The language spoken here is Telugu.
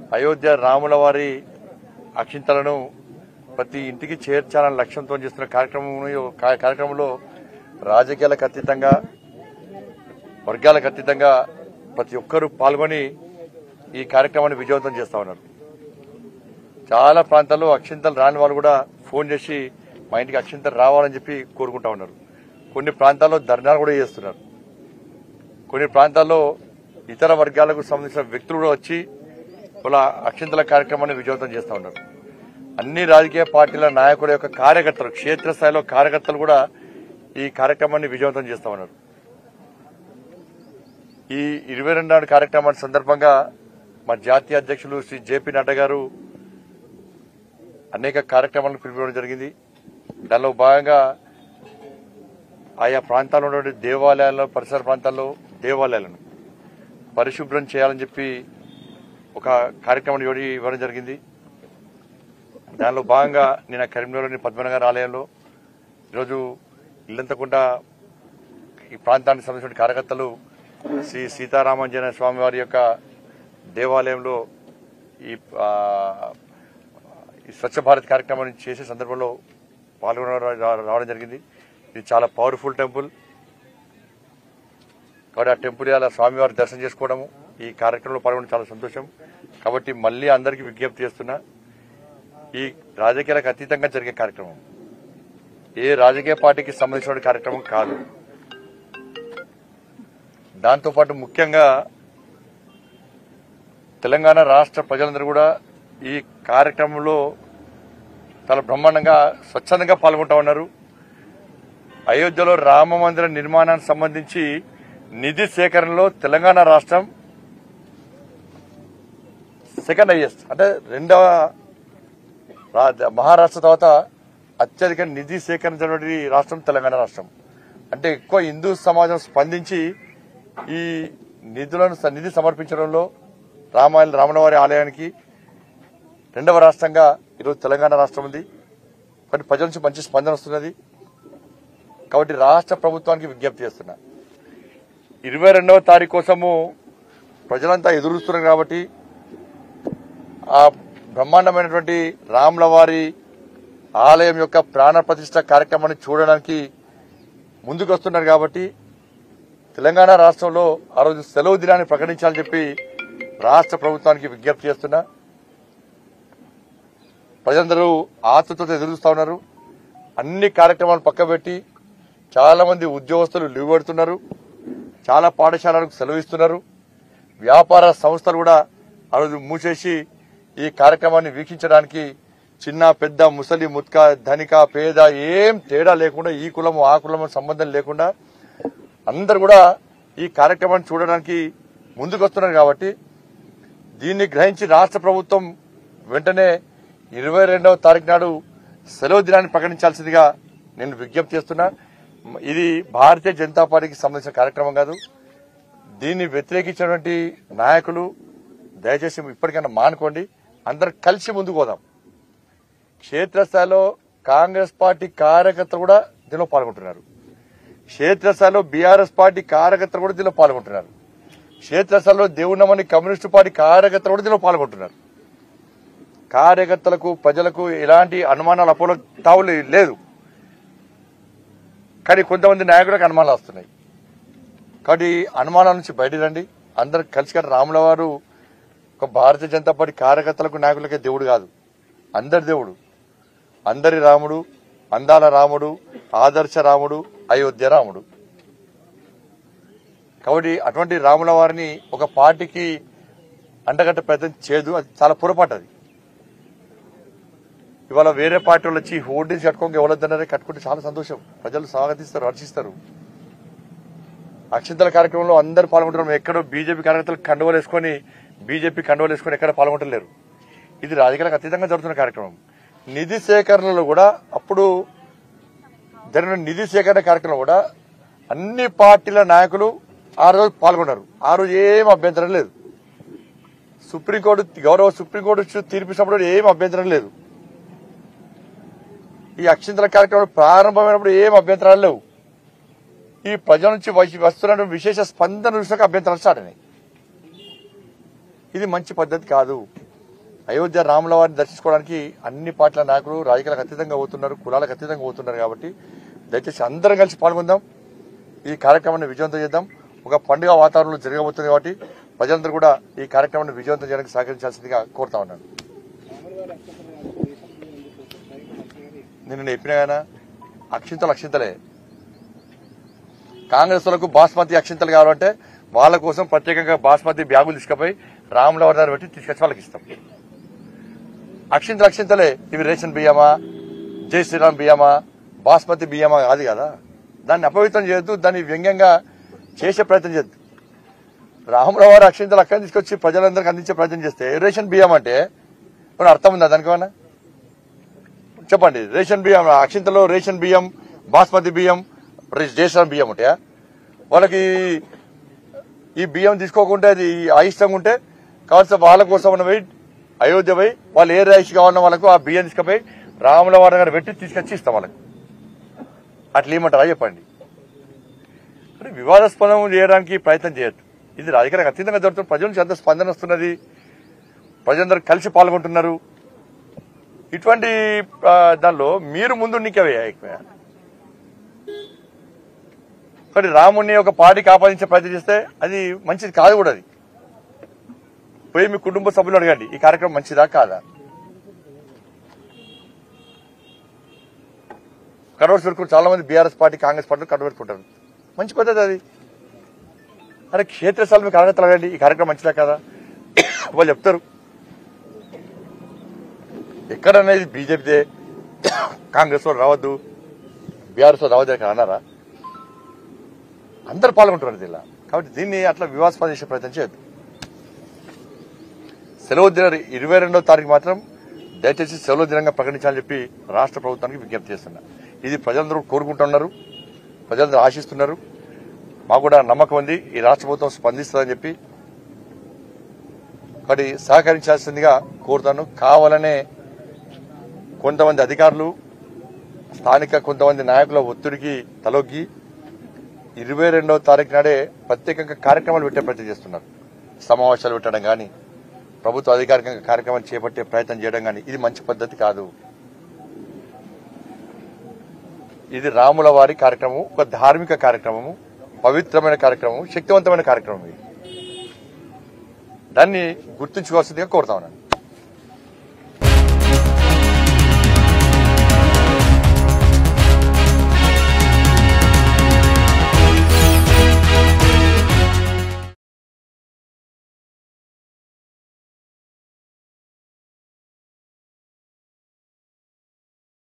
అయోధ్య రాముల వారి అక్షింతలను ప్రతి ఇంటికి చేర్చాలనే లక్ష్యంతో చేస్తున్న కార్యక్రమం కార్యక్రమంలో రాజకీయాలకు అతీతంగా వర్గాలకు అతీతంగా ప్రతి ఒక్కరూ పాల్గొని ఈ కార్యక్రమాన్ని విజయవంతం చేస్తా ఉన్నారు చాలా ప్రాంతాల్లో అక్షింతలు రాని వాళ్ళు కూడా ఫోన్ చేసి మా ఇంటికి అక్షింతలు రావాలని చెప్పి కోరుకుంటా ఉన్నారు కొన్ని ప్రాంతాల్లో ధర్నాలు కూడా చేస్తున్నారు కొన్ని ప్రాంతాల్లో ఇతర వర్గాలకు సంబంధించిన వ్యక్తులు కూడా వచ్చి వాళ్ళ అక్షింతల కార్యక్రమాన్ని విజయవంతం చేస్తా ఉన్నారు అన్ని రాజకీయ పార్టీల నాయకుల యొక్క కార్యకర్తలు క్షేత్రస్థాయిలో కార్యకర్తలు కూడా ఈ కార్యక్రమాన్ని విజయవంతం చేస్తా ఉన్నారు ఈ ఇరవై రెండు నాడు కార్యక్రమాన్ని సందర్భంగా మా జాతీయ అధ్యక్షులు శ్రీ జేపీ నడ్డా గారు అనేక కార్యక్రమాలను పిలిపించడం జరిగింది దానిలో భాగంగా ఆయా ప్రాంతాల్లో ఉన్నటువంటి దేవాలయాల్లో పరిసర ప్రాంతాల్లో దేవాలయాలను పరిశుభ్రం చేయాలని చెప్పి ఒక కార్యక్రమాన్ని ఇవ్వడి ఇవ్వడం జరిగింది దానిలో భాగంగా నిన్న కరీంనగర్లోని పద్మనగర్ ఆలయంలో ఈరోజు ఇల్లంతకుండా ఈ ప్రాంతానికి సంబంధించిన కార్యకర్తలు శ్రీ సీతారామాంజనేయ స్వామి వారి యొక్క దేవాలయంలో ఈ ఆ, ఈ స్వచ్ఛ భారత్ కార్యక్రమాన్ని చేసే సందర్భంలో పాల్గొన రావడం జరిగింది ఇది చాలా పవర్ఫుల్ టెంపుల్ కాబట్టి ఆ టెంపుల్ ఇలా స్వామివారి దర్శనం చేసుకోవడము ఈ కార్యక్రమంలో పాల్గొనడం చాలా సంతోషం కాబట్టి మళ్ళీ అందరికీ విజ్ఞప్తి చేస్తున్నా ఈ రాజకీయాలకు అతీతంగా జరిగే కార్యక్రమం ఏ రాజకీయ పార్టీకి సంబంధించిన కార్యక్రమం కాదు దాంతోపాటు ముఖ్యంగా తెలంగాణ రాష్ట్ర ప్రజలందరూ కూడా ఈ కార్యక్రమంలో చాలా బ్రహ్మాండంగా స్వచ్ఛందంగా పాల్గొంటా ఉన్నారు అయోధ్యలో రామ మందిర నిర్మాణానికి సంబంధించి నిధి సేకరణలో తెలంగాణ రాష్ట్రం సెకండ్ హైయెస్ట్ అంటే రెండవ రా- మహారాష్ట్ర తర్వాత అత్యధిక నిధి సేకరించినటువంటి రాష్ట్రం తెలంగాణ రాష్ట్రం అంటే ఎక్కువ హిందూ సమాజం స్పందించి ఈ నిధులను స- నిధి సమర్పించడంలో రామాయణ రామనవారి ఆలయానికి రెండవ రాష్ట్రంగా ఈరోజు తెలంగాణ రాష్ట్రం ఉంది కాబట్టి ప్రజల నుంచి మంచి స్పందన వస్తున్నది కాబట్టి రాష్ట్ర ప్రభుత్వానికి విజ్ఞప్తి చేస్తున్నా ఇరవై రెండవ తారీఖు కోసము ప్రజలంతా ఎదురుస్తున్నారు కాబట్టి ఆ బ్రహ్మాండమైనటువంటి రాముల వారి ఆలయం యొక్క ప్రాణ ప్రతిష్ట కార్యక్రమాన్ని చూడడానికి ముందుకు వస్తున్నారు కాబట్టి తెలంగాణ రాష్ట్రంలో ఆ రోజు సెలవు దినాన్ని ప్రకటించాలని చెప్పి రాష్ట్ర ప్రభుత్వానికి విజ్ఞప్తి చేస్తున్నా ప్రజలందరూ ఆతృతతో ఎదురుస్తూ ఉన్నారు అన్ని కార్యక్రమాలు పక్కబెట్టి చాలా మంది ఉద్యోగస్తులు లీవ్ పెడుతున్నారు చాలా పాఠశాలలకు సెలవు ఇస్తున్నారు వ్యాపార సంస్థలు కూడా ఆ రోజు మూసేసి ఈ కార్యక్రమాన్ని వీక్షించడానికి చిన్న పెద్ద ముసలి ముత్క ధనిక పేద ఏం తేడా లేకుండా ఈ కులము ఆ కులము సంబంధం లేకుండా అందరు కూడా ఈ కార్యక్రమాన్ని చూడడానికి ముందుకు వస్తున్నారు కాబట్టి దీన్ని గ్రహించి రాష్ట్ర ప్రభుత్వం వెంటనే ఇరవై రెండవ తారీఖు నాడు సెలవు దినాన్ని ప్రకటించాల్సిందిగా నేను విజ్ఞప్తి చేస్తున్నా ఇది భారతీయ జనతా పార్టీకి సంబంధించిన కార్యక్రమం కాదు దీన్ని వ్యతిరేకించినటువంటి నాయకులు దయచేసి ఇప్పటికైనా మానుకోండి అందరు కలిసి ముందుకు పోదాం క్షేత్రస్థాయిలో కాంగ్రెస్ పార్టీ కార్యకర్తలు కూడా దీనిలో పాల్గొంటున్నారు క్షేత్రస్థాయిలో బీఆర్ఎస్ పార్టీ కార్యకర్తలు కూడా దీనిలో పాల్గొంటున్నారు క్షేత్రస్థాయిలో దేవుణమని కమ్యూనిస్టు పార్టీ కార్యకర్తలు కూడా దీనిలో పాల్గొంటున్నారు కార్యకర్తలకు ప్రజలకు ఎలాంటి అనుమానాలు అపోలో తావులు లేదు కానీ కొంతమంది నాయకులకు అనుమానాలు వస్తున్నాయి కాబట్టి అనుమానాల నుంచి బయట రండి అందరు కలిసి కానీ రాముల వారు ఒక భారతీయ జనతా పార్టీ కార్యకర్తలకు నాయకులకే దేవుడు కాదు అందరి దేవుడు అందరి రాముడు అందాల రాముడు ఆదర్శ రాముడు అయోధ్య రాముడు కాబట్టి అటువంటి రాముల వారిని ఒక పార్టీకి అంటగట్ట ప్రయత్నం చేయదు అది చాలా పొరపాటు అది ఇవాళ వేరే పార్టీ వాళ్ళు వచ్చి హోర్డింగ్స్ కట్టుకోక ఎవరొద్దన్నారే కట్టుకుంటే చాలా సంతోషం ప్రజలు స్వాగతిస్తారు హర్షిస్తారు అక్షింతల కార్యక్రమంలో అందరు పాల్గొంటున్నారు ఎక్కడో బీజేపీ కార్యకర్తలు కండువలు వేసుకొని బీజేపీ కండువలు వేసుకొని ఎక్కడ పాల్గొంటలేరు ఇది రాజకీయాలకు అతీతంగా జరుగుతున్న కార్యక్రమం నిధి సేకరణలో కూడా అప్పుడు జరిగిన నిధి సేకరణ కార్యక్రమం కూడా అన్ని పార్టీల నాయకులు ఆ రోజు పాల్గొన్నారు ఆ రోజు ఏం అభ్యంతరం లేదు సుప్రీంకోర్టు గౌరవ సుప్రీంకోర్టు ఇచ్చిన తీర్పు ఇచ్చినప్పుడు ఏం అభ్యంతరం లేదు ఈ అక్షింతల కార్యక్రమం ప్రారంభమైనప్పుడు ఏం అభ్యంతరాలు లేవు ఈ ప్రజల నుంచి వచ్చి- వస్తున్న విశేష స్పందన చూసాక అభ్యంతరాలు స్టార్ట్ అయినాయి ఇది మంచి పద్ధతి కాదు అయోధ్య రాముల వారిని దర్శించుకోవడానికి అన్ని పార్టీల నాయకులు రాజకీయాలకు అతీతంగా పోతున్నారు కులాలకు అతీతంగా పోతున్నారు కాబట్టి దయచేసి అందరం కలిసి పాల్గొందాం ఈ కార్యక్రమాన్ని విజయవంతం చేద్దాం ఒక పండుగ వాతావరణంలో జరగబోతుంది కాబట్టి ప్రజలందరూ కూడా ఈ కార్యక్రమాన్ని విజయవంతం చేయడానికి సహకరించాల్సిందిగా కోరుతా ఉన్నాను నేను చెప్పిన కదా అక్షింతలు అక్షింతలే కాంగ్రెస్ వాళ్ళకు బాస్మతి అక్షింతలు కావాలంటే వాళ్ళ కోసం ప్రత్యేకంగా బాస్మతి బ్యాగులు తీసుకుపోయి రాములవారి దగ్గర పెట్టి తీసుకొచ్చి వాళ్ళకి ఇస్తాం అక్షింతలు అక్షింతలే ఇవి రేషన్ బియ్యమా జై శ్రీరామ్ బియ్యమా బాస్మతి బియ్యమా కాదు కదా దాన్ని అపవిత్రం చేయొద్దు దాన్ని వ్యంగ్యంగా చేసే ప్రయత్నం చేయొద్దు రాములవారి అక్షింతలు అక్కడ తీసుకొచ్చి ప్రజలందరికీ అందించే ప్రయత్నం చేస్తే రేషన్ బియ్యం అంటే మరి అర్థం ఉందా దానికి ఏమన్నా చెప్పండి రేషన్ బియ్యం అక్షింతలో రేషన్ బియ్యం బాస్మతి బియ్యం రే- జయశ్రామ్ బియ్యం ఉంటాయా వాళ్ళకి ఈ బియ్యం తీసుకోకుంటే అది అయిష్టంగా ఉంటే కావాల్సిన వాళ్ళ కోసం ఉన్న పోయి అయోధ్య పోయి వాళ్ళు ఏ రైస్ కావాలన్న వాళ్ళకు ఆ బియ్యం తీసుకుపోయి రాముల వారి దగ్గర పెట్టి తీసుకొచ్చి ఇస్తాం వాళ్ళకి అట్లా ఏమంటారా చెప్పండి అంటే వివాదాస్పదం చేయడానికి ప్రయత్నం చేయొద్దు ఇది రాజకీయాలకు అత్యంతంగా జరుగుతుంది ప్రజల నుంచి ఎంత స్పందన వస్తున్నది ప్రజలందరూ కలిసి పాల్గొంటున్నారు ఇటువంటి ఆ, దానిలో మీరు ముందు నీకవే ఎక్కువ కానీ రాముడిని ఒక పార్టీకి ఆపాదించే ప్రయత్నం చేస్తే అది మంచిది కాదు కూడా అది పోయి మీ కుటుంబ సభ్యులు అడగండి ఈ కార్యక్రమం మంచిదా కాదా కడవర్ పెట్టుకుని చాలా మంది బీఆర్ఎస్ పార్టీ కాంగ్రెస్ పార్టీ కడవ పెట్టుకుంటారు మంచి పద్ధతి అది అరే క్షేత్రస్థాయి మీకు అడగత అడగండి ఈ కార్యక్రమం మంచిదా కాదా వాళ్ళు చెప్తారు ఎక్కడనేది బీజేపీదే కాంగ్రెస్ వాళ్ళు రావద్దు బీఆర్ఎస్ వాళ్ళు రావద్దు ఇక్కడ అన్నారా అందరు పాల్గొంటున్నారు దీనిలో కాబట్టి దీన్ని అట్లా వివాదాస్పద చేసే ప్రయత్నం చేయొద్దు సెలవు దిన ఇరవై రెండో తారీఖు మాత్రం దయచేసి సెలవు దినంగా ప్రకటించాలని చెప్పి రాష్ట్ర ప్రభుత్వానికి విజ్ఞప్తి చేస్తున్నా ఇది ప్రజలందరూ కోరుకుంటున్నారు ప్రజలందరూ ఆశిస్తున్నారు మాకు కూడా నమ్మకం ఉంది ఈ రాష్ట్ర ప్రభుత్వం స్పందిస్తుందని చెప్పి కాబట్టి సహకరించాల్సిందిగా కోరుతాను కావాలనే కొంతమంది అధికారులు స్థానిక కొంతమంది నాయకుల ఒత్తిడికి తలొగ్గి ఇరవై రెండవ తారీఖు నాడే ప్రత్యేకంగా కార్యక్రమాలు పెట్టే ప్రయత్నం చేస్తున్నారు సమావేశాలు పెట్టడం కానీ ప్రభుత్వ అధికారికంగా కార్యక్రమాలు చేపట్టే ప్రయత్నం చేయడం కానీ ఇది మంచి పద్ధతి కాదు ఇది రాముల వారి కార్యక్రమం ఒక ధార్మిక కార్యక్రమము పవిత్రమైన కార్యక్రమం శక్తివంతమైన కార్యక్రమం ఇది దాన్ని గుర్తుంచుకోవాల్సిందిగా కోరుతా ఉన్నాను